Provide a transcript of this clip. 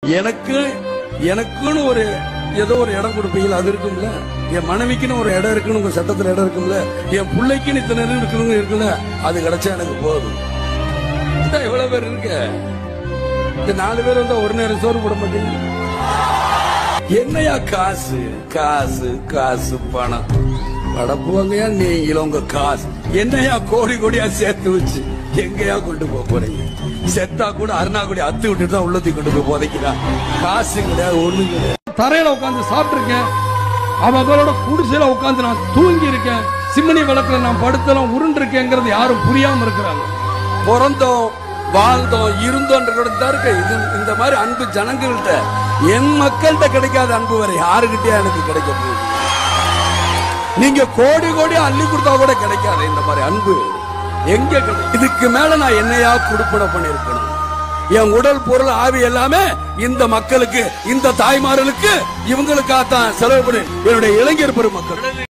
எனக்கு எனக்குன்னு ஒரு ஏதோ ஒரு இடம் கொடுப்பீங்களா அது இருக்கும்ல என் மனைவிக்குன்னு ஒரு இடம் இருக்குன்னு உங்க சட்டத்துல இடம் இருக்கும்ல என் பிள்ளைக்குன்னு இத்தனை இடம் இருக்கணும் இருக்குல்ல அது கிடைச்சா எனக்கு போதும் இதான் எவ்வளவு பேர் இருக்க இந்த நாலு பேர் வந்தா ஒரு நேரம் சோறு போட மாட்டீங்க என்னையா காசு காசு காசு பணம் படப்புவாங்கயா நீங்களும் உங்க காசு என்னையா கோடி கோடியா சேர்த்து வச்சு எங்கயா கொண்டு போக போறீங்க செத்தா கூட அருணா கூட அத்து விட்டுட்டு தான் உள்ளத்தி கொண்டு போய் போதைக்கிறா காசு கிடையாது ஒண்ணு கிடையாது தரையில உட்காந்து சாப்பிட்டிருக்கேன் அவங்களோட குடிசையில உட்காந்து நான் தூங்கி இருக்கேன் சிம்மனி விளக்குல நான் படுத்தலாம் உருண்டிருக்கேங்கிறது யாரும் புரியாம இருக்கிறாங்க பிறந்தோம் வாழ்ந்தோம் இருந்தோன்ற தான் இருக்கு இது இந்த மாதிரி அன்பு ஜனங்கள்கிட்ட என் மக்கள்கிட்ட கிடைக்காத அன்பு வரை யாருகிட்டயா எனக்கு கிடைக்க போகுது நீங்க கோடி கோடி அள்ளி கொடுத்தா கூட கிடைக்காது இந்த மாதிரி அன்பு எங்க கிடைக்கும் இதுக்கு மேல நான் என்னையா குடுப்பனை பண்ணிருக்கணும் என் உடல் பொருள் ஆவி எல்லாமே இந்த மக்களுக்கு இந்த தாய்மார்களுக்கு இவங்களுக்காகத்தான் செலவு பண்ணி என்னுடைய இளைஞர் பெருமக்கள்